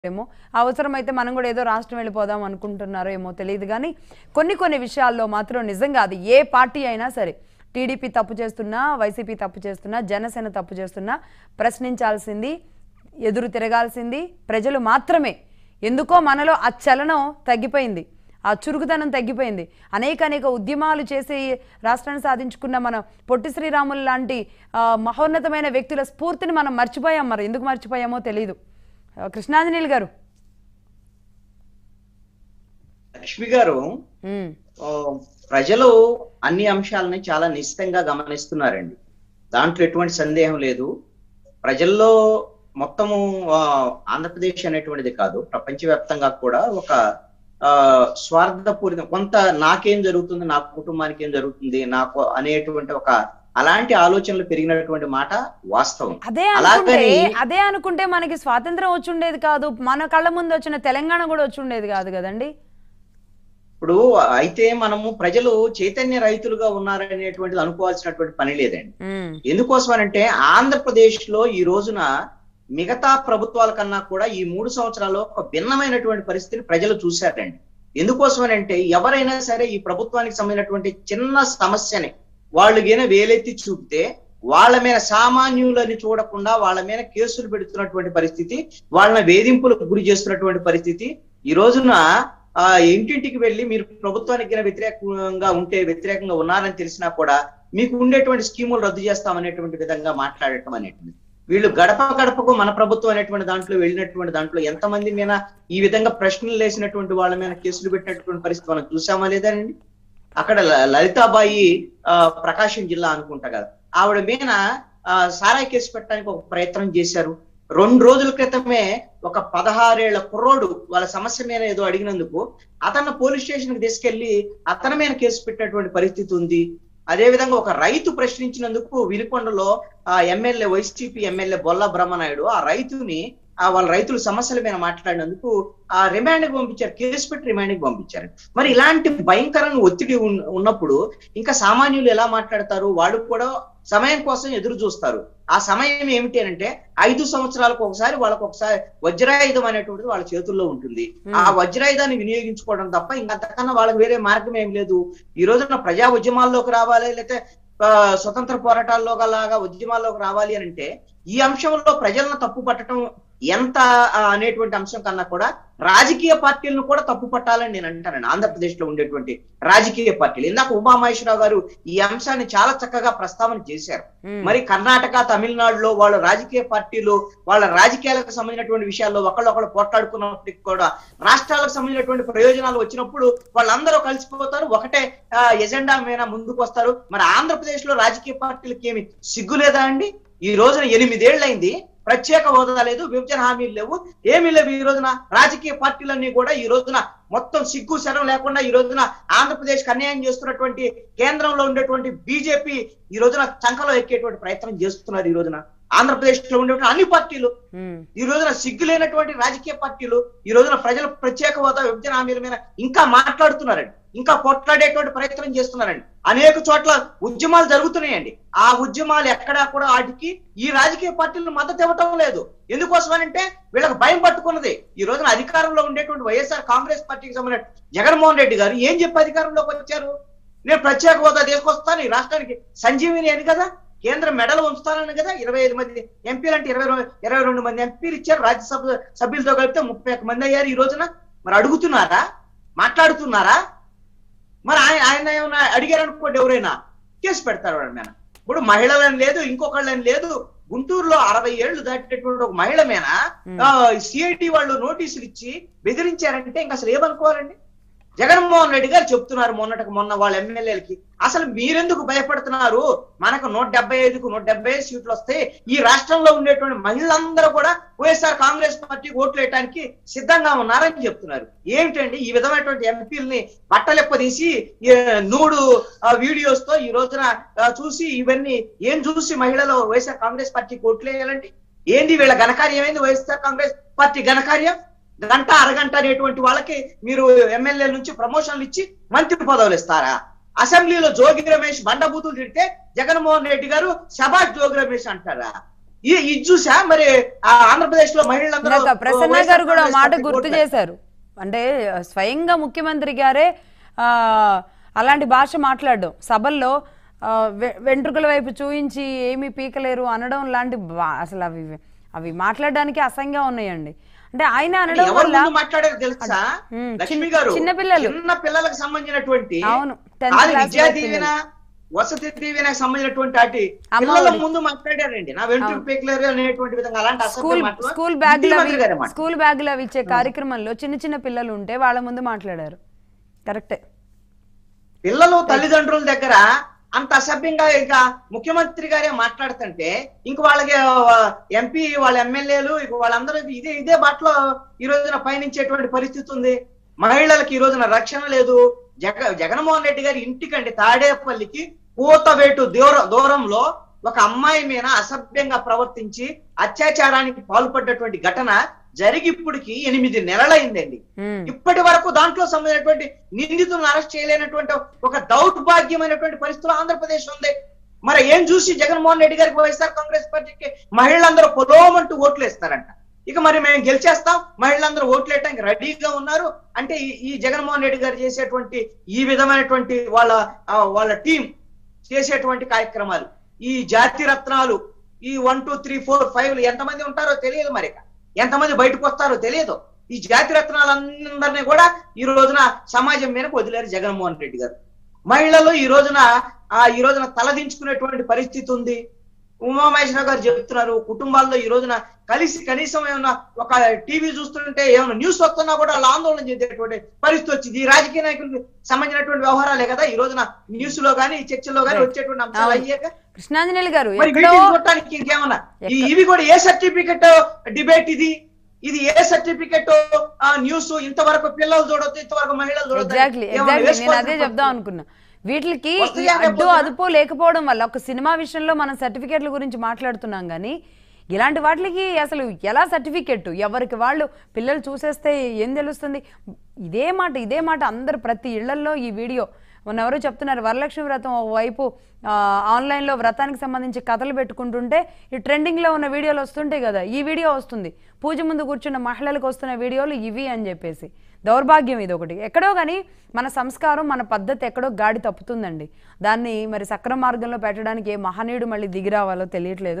ఏమో అవసరమైతే మనం కూడా ఏదో రాష్ట్రం వెళ్ళిపోదాం అనుకుంటున్నారో ఏమో తెలియదు కానీ కొన్ని కొన్ని విషయాల్లో మాత్రం నిజంగా అది ఏ పార్టీ అయినా సరే టీడీపీ తప్పు చేస్తున్నా వైసీపీ తప్పు చేస్తున్నా జనసేన తప్పు చేస్తున్నా ప్రశ్నించాల్సింది ఎదురు తిరగాల్సింది ప్రజలు మాత్రమే ఎందుకో మనలో ఆ చలనం తగ్గిపోయింది ఆ చురుకుదనం తగ్గిపోయింది అనేక అనేక ఉద్యమాలు చేసి రాష్ట్రాన్ని సాధించుకున్న మన పొట్టి శ్రీరాములు లాంటి ఆ, మహోన్నతమైన వ్యక్తుల స్ఫూర్తిని మనం మర్చిపోయాం మరి ఎందుకు మర్చిపోయామో తెలియదు ఆ, కృష్ణాంజనేయులు గారు లక్ష్మి గారు ఉమ్, ఆ, ప్రజలు అన్ని అంశాలని చాలా నిశ్చితంగా గమనిస్తున్నారండి దాంట్లో ఎటువంటి సందేహం లేదు ప్రజల్లో మొత్తము ఆ, ఆంధ్రప్రదేశ్ అనేటువంటిది కాదు ప్రపంచవ్యాప్తంగా కూడా ఒక ఆ స్వార్థపూరితం కొంత నాకేం జరుగుతుంది నా కుటుంబానికి ఏం జరుగుతుంది నాకు అనేటువంటి ఒక అలాంటి ఆలోచనలు పెరిగినటువంటి మాట వాస్తవం అదే అనుకుంటే అలాగని అదే అనుకుంటే మనకి స్వాతంత్రం వచ్చి ఉండేది కాదు మన కళ్ళ ముందు వచ్చిన తెలంగాణ కూడా వచ్చి ఉండేది కాదు కదండి ఇప్పుడు అయితే మనము ప్రజలు చైతన్య రైతులుగా ఉన్నారనేటువంటిది అనుకోవాల్సినటువంటి పని లేదండి ఉమ్, ఎందుకోసం అంటే ఆంధ్రప్రదేశ్ లో ఈ రోజున మిగతా ప్రభుత్వాల కన్నా కూడా ఈ మూడు సంవత్సరాల్లో ఒక భిన్నమైనటువంటి పరిస్థితిని ప్రజలు చూశారండి ఎందుకోసం అంటే ఎవరైనా సరే ఈ ప్రభుత్వానికి సంబంధించినటువంటి చిన్న సమస్యని వాళ్ళు గిన వేలెత్తి చూపితే వాళ్ళ మీద సామాన్యులని చూడకుండా వాళ్ళ మీద కేసులు పెడుతున్నటువంటి పరిస్థితి వాళ్ళని వేధింపులకు గురి చేస్తున్నటువంటి పరిస్థితి ఈ రోజున ఆ ఇంటింటికి వెళ్ళి మీరు ప్రభుత్వానికి గిన వ్యతిరేకంగా ఉంటే వ్యతిరేకంగా ఉన్నారని తెలిసినా కూడా మీకు ఉండేటువంటి స్కీములు రద్దు చేస్తామనేటువంటి విధంగా మాట్లాడటం అనేటువంటి వీళ్ళు గడప గడపకు మన ప్రభుత్వం అనేటువంటి దాంట్లో వెళ్ళినటువంటి దాంట్లో ఎంతమంది మీద ఈ విధంగా ప్రశ్నలు వేసినటువంటి వాళ్ళ మీద కేసులు పెట్టినటువంటి పరిస్థితి మనం చూసామా లేదండి అక్కడ ల- లలితాబాయి ఆ, ప్రకాశం జిల్లా అనుకుంటా కదా ఆవిడ మీద ఆ, సారాయి కేసు పెట్టడానికి ఒక ప్రయత్నం చేశారు రెండు రోజుల క్రితమే ఒక పదహారేళ్ల కుర్రోడు వాళ్ళ సమస్య మీద ఏదో అడిగినందుకు అతను పోలీస్ స్టేషన్ కి తీసుకెళ్లి అతని మీద కేసు పెట్టినటువంటి పరిస్థితి ఉంది అదే విధంగా ఒక రైతు ప్రశ్నించినందుకు వినుకొండలో ఆ MLA YCP MLA Bolla Brahmanaidu ఆ రైతుని ఆ వాళ్ళ రైతుల సమస్యల మీద మాట్లాడినందుకు ఆ రిమాండ్ కి పంపించారు కేసు పెట్టి రిమాండ్ కి పంపించారు మరి ఇలాంటి భయంకరంగా ఒత్తిడి ఉన్- ఉన్నప్పుడు ఇంకా సామాన్యులు ఎలా మాట్లాడతారు వాళ్ళు కూడా సమయం కోసం ఎదురు చూస్తారు ఆ సమయం ఏమిటి అని అంటే ఐదు సంవత్సరాలకు ఒకసారి వాళ్ళకు ఒకసారి వజ్రాయుధం అనేటువంటిది వాళ్ళ చేతుల్లో ఉంటుంది ఆ వజ్రాయుధాన్ని వినియోగించుకోవడం తప్ప ఇంకా అంతకన్నా వాళ్ళకి వేరే మార్గం ఏం లేదు ఈ రోజున ప్రజా ఉద్యమాల్లోకి రావాలి లేకపోతే ఆ, స్వతంత్ర పోరాటాల్లో లాగా ఉద్యమాల్లోకి రావాలి అని అంటే ఈ అంశంలో ప్రజలను తప్పు పట్టడం ఎంత ఆ, అనేటువంటి అంశం కన్నా కూడా రాజకీయ పార్టీలను కూడా తప్పు పట్టాలని నేను అంటానండి ఆంధ్రప్రదేశ్ లో ఉండేటువంటి రాజకీయ పార్టీలు ఇందాక ఉమామహేశ్వరరావు గారు ఈ అంశాన్ని చాలా చక్కగా ప్రస్తావన చేశారు ఉమ్, మరి కర్ణాటక తమిళనాడులో వాళ్ళ రాజకీయ పార్టీలు వాళ్ళ రాజకీయాలకు సంబంధించినటువంటి విషయాల్లో ఒకళ్ళొకళ్ళు పోట్లాడుకున్నప్పటికీ కూడా రాష్ట్రాలకు సంబంధించినటువంటి ప్రయోజనాలు వచ్చినప్పుడు వాళ్ళందరూ కలిసిపోతారు ఒకటే ఆ, ఎజెండా మీద ముందుకు వస్తారు మరి ఆంధ్రప్రదేశ్ లో రాజకీయ పార్టీలకి ఏమి సిగ్గు లేదా అండి ఈ రోజున ఎనిమిదేళ్లైంది ప్రత్యేక హోదా లేదు విభజన హామీలు లేవు ఏమీ లేవు ఈ రోజున రాజకీయ పార్టీలన్నీ కూడా ఈ రోజున మొత్తం సిగ్గు శరం లేకుండా ఈ రోజున ఆంధ్రప్రదేశ్ అన్యాయం చేస్తున్నటువంటి కేంద్రంలో ఉండేటువంటి బీజేపీ ఈ రోజున చంకలో ఎక్కేటువంటి ప్రయత్నం చేస్తున్నారు ఈ రోజున ఆంధ్రప్రదేశ్ లో ఉండేటువంటి అన్ని పార్టీలు ఉమ్, ఈ రోజున సిగ్గు లేనటువంటి రాజకీయ పార్టీలు ఈ రోజున ప్రజల ప్రత్యేక హోదా విభజన హామీల మీద ఇంకా మాట్లాడుతున్నారండి ఇంకా పోట్లాడేటువంటి ప్రయత్నం చేస్తున్నారండి అనేక చోట్ల ఉద్యమాలు జరుగుతున్నాయండి ఆ ఉద్యమాలు ఎక్కడా కూడా వాటికి ఈ రాజకీయ పార్టీలు మద్దతు ఇవ్వటం లేదు ఎందుకోసమనంటే వీళ్ళకి భయం పట్టుకున్నది ఈ రోజున అధికారంలో ఉండేటువంటి వైఎస్ఆర్ కాంగ్రెస్ పార్టీకి సంబంధించిన జగన్మోహన్ రెడ్డి గారు ఏం చెప్పి అధికారంలోకి వచ్చారు నేను ప్రత్యేక హోదా తీసుకొస్తాను ఈ రాష్ట్రానికి సంజీవిని అని కదా కేంద్రం మెడలు ఉంచుతానని కదా ఇరవై ఐదు మంది ఎంపీలు అంటే ఇరవై రెండు ఇరవై రెండు మంది ఎంపీలు ఇచ్చారు రాజ్యసభ సభ్యులతో కలిపితే ముప్పై ఒక్క మంది అయ్యారు ఈ రోజున మరి అడుగుతున్నారా మాట్లాడుతున్నారా మరి ఆయన ఆయన ఏమైనా అడిగారు అనుకోండి ఎవరైనా కేసు పెడతారు వాళ్ళ మీద ఇప్పుడు మహిళలని లేదు ఇంకొకళ్ళని లేదు గుంటూరులో అరవై ఏళ్లు దాటినటువంటి ఒక మహిళ మీద సిఐటి వాళ్ళు నోటీసులు ఇచ్చి బెదిరించారంటే ఇంకా అసలు ఏమనుకోవాలండి జగన్మోహన్ రెడ్డి గారు చెప్తున్నారు మొన్నటికి మొన్న వాళ్ళ ఎమ్మెల్యేలకి అసలు మీరెందుకు భయపడుతున్నారు మనకు నూట డెబ్బై ఐదుకు నూట డెబ్బై ఐదు సీట్లు వస్తే ఈ రాష్ట్రంలో ఉండేటువంటి మహిళలందరూ కూడా వైఎస్ఆర్ కాంగ్రెస్ పార్టీకి ఓట్లు వేయడానికి సిద్ధంగా ఉన్నారని చెప్తున్నారు ఏమిటండి ఈ విధమైనటువంటి ఎంపీలని బట్టలెప్పదీసి ఈ నూడు ఆ, వీడియోస్ తో ఈ రోజున ఆ, చూసి ఇవన్నీ ఏం చూసి మహిళలు వైఎస్ఆర్ కాంగ్రెస్ పార్టీకి ఓట్లు వేయాలండి ఏంది వీళ్ళ ఘనకార్యం ఏంది వైఎస్ఆర్ కాంగ్రెస్ పార్టీ ఘనకార్యం గంట అరగంట అనేటువంటి వాళ్ళకి మీరు ఎమ్మెల్యే నుంచి ప్రమోషన్లు ఇచ్చి మంత్రి పదవులు ఇస్తారా అసెంబ్లీలో జోగి రమేష్ బండబూతులు తిడితే జగన్మోహన్ రెడ్డి గారు శబాష్ జోగి రమేష్ అంటారా ఈ ఇది చూసా మరి ఆ ఆంధ్రప్రదేశ్ లో మహిళలందరూ ఇందాక ప్రసన్న వైఎస్ఆర్ గారు కూడా కాంగ్రెస్ మాట పార్టీకి గుర్తు ఓట్లు చేశారు అంటే స్వయంగా ముఖ్యమంత్రి గారే ఆ, అలాంటి భాష మాట్లాడడం సభల్లో ఆ, వె- వెంట్రుకల వైపు చూయించి ఏమీ పీకలేరు అనడం లాంటి బా- అసలు అవి అవి మాట్లాడడానికి అసహ్యంగా ఉన్నాయండి అంటే ఆయన అనడం ఎవరు వల్ల ముందు మాట్లాడారు తెలుసా ఉమ్, లక్ష్మి చిన్న- గారు చిన్న పిల్లలు. చిన్న పిల్లలకు సంబంధించినటువంటి అవును, 10th కాదు class విద్యా లో దీవెన వసతి దీవెనకు సంబంధించినటువంటి వాటి అమ్మ పిల్లల ఒడి. ముందు మాట్లాడారండి నా వెంట్రుకు పీకలేరు అనేటువంటి విధంగా అలాంటి అసభ్య స్కూల్ మాటలు స్కూల్ బ్యాగ్ ముఖ్యమంత్రి గారే మాట. స్కూల్ బ్యాగులు అవి ఇచ్చే కార్యక్రమంలో చిన్న చిన్న పిల్లలు ఉంటే వాళ్ళ ముందు మాట్లాడారు కరెక్టే పిల్లలు తల్లిదండ్రుల దగ్గర అంత అసభ్యంగా ఇంకా ముఖ్యమంత్రి గారే మాట్లాడుతుంటే ఇంక వాళ్ళకి ఎంపీ వాళ్ళ ఎమ్మెల్యేలు ఇక వాళ్ళందరూ ఇదే ఇదే బాటలో ఈ రోజున పయనించేటువంటి పరిస్థితి ఉంది మహిళలకు ఈ రోజున రక్షణ లేదు జగ జగన్మోహన్ రెడ్డి గారి ఇంటికండి తాడేపల్లికి పూతవేటు దూరం దూరంలో ఒక అమ్మాయి మీద అసభ్యంగా ప్రవర్తించి అత్యాచారానికి పాల్పడ్డటువంటి ఘటన జరిగి ఇప్పటికి ఎనిమిది నెలలైందండి ఉమ్. ఇప్పటి వరకు దాంట్లో సంబంధించినటువంటి నిందితులను అరెస్ట్ చేయలేనటువంటి ఒక దౌర్భాగ్యమైనటువంటి పరిస్థితులు ఆంధ్రప్రదేశ్ ఉంది మరి ఏం చూసి జగన్మోహన్ రెడ్డి గారికి వైఎస్ఆర్ కాంగ్రెస్ పార్టీకి మహిళలందరూ పొలోమంటూ ఓట్లు వేస్తారంట ఇక మరి మేము గెలిచేస్తాం మహిళలందరూ ఓట్లు వేయడానికి రెడీగా ఉన్నారు అంటే ఈ- ఈ జగన్మోహన్ రెడ్డి గారు చేసేటువంటి ఈ విధమైనటువంటి వాళ్ళ ఆ, వాళ్ళ టీం చేసేటువంటి కార్యక్రమాలు ఈ జాతి రత్నాలు ఈ one two three four five ఎంతమంది ఉంటారో తెలియదు మరి ఇక. ఎంతమంది బయటకు వస్తారో తెలియదు ఈ జాతి రత్నాలందరినీ కూడా ఈ రోజున సమాజం మీదకి వదిలేరు జగన్మోహన్ రెడ్డి గారు మహిళలు ఈ రోజున ఆ ఈ రోజున తలదించుకునేటువంటి పరిస్థితి ఉంది ఉమామహేశ్వర గారు చెప్తున్నారు కుటుంబాల్లో ఈ రోజున కలిసి కనీసం ఏమన్నా ఒక టీవీ చూస్తుంటే ఏమైనా న్యూస్ వస్తున్నా కూడా వాళ్ళు ఆందోళన చెందేటువంటి పరిస్థితి వచ్చింది ఈ రాజకీయ నాయకులకు సంబంధించినటువంటి వ్యవహారాలే కదా ఈ రోజున న్యూస్ లో గానీ చర్చల్లో గానీ Right. వచ్చేటువంటి అంశాలు అవును. అయ్యాక కృష్ణాంజనేయులు గారు మరి ఎక్కడో వీటిని చూడటానికి ఇంకేమన్నా ఈ- ఇవి కూడా ఏ సర్టిఫికెట్ డిబేట్ ఇది ఇది ఏ సర్టిఫికెట్ న్యూస్ ఇంతవరకు పిల్లలు చూడొద్దు ఇంతవరకు మహిళలు చూడొద్దు ఎగ్జాక్ట్లీ ఏమన్నా ఎగ్జాక్ట్లీ నేను అదే వేసుకోవాల్సిన చెప్దాం అనుకున్నా వీటికి వస్తాయా ఈ అడ్డు రేపొద్దున? అదుపు లేకపోవడం వల్ల ఒక సినిమా విషయంలో మనం సర్టిఫికెట్ల గురించి మాట్లాడుతున్నాం కానీ ఇలాంటి వాటికి అసలు ఎలా సర్టిఫికెట్ ఎవరికి వాళ్ళు పిల్లలు చూసేస్తే ఏం తెలుస్తుంది ఇదే మాట ఇదే మాట అందరు ప్రతి ఇళ్లల్లో ఈ వీడియో మొన్న ఎవరో చెప్తున్నారు వరలక్ష్మి వ్రతం వైపు ఆన్లైన్లో వ్రతానికి సంబంధించి కథలు పెట్టుకుంటుంటే ఈ ట్రెండింగ్లో ఉన్న వీడియోలు వస్తుంటాయి కదా ఈ వీడియో వస్తుంది పూజ ముందు కూర్చున్న మహిళలకు వస్తున్న వీడియోలు ఇవి అని చెప్పేసి దౌర్భాగ్యం ఇది ఒకటి ఎక్కడో కానీ మన సంస్కారం మన పద్ధతి ఎక్కడో గాడి తప్పుతుందండి దాన్ని మరి సక్రమ మార్గంలో పెట్టడానికి ఏ మహనీయుడు మళ్ళీ దిగి రావాలో తెలియట్లేదు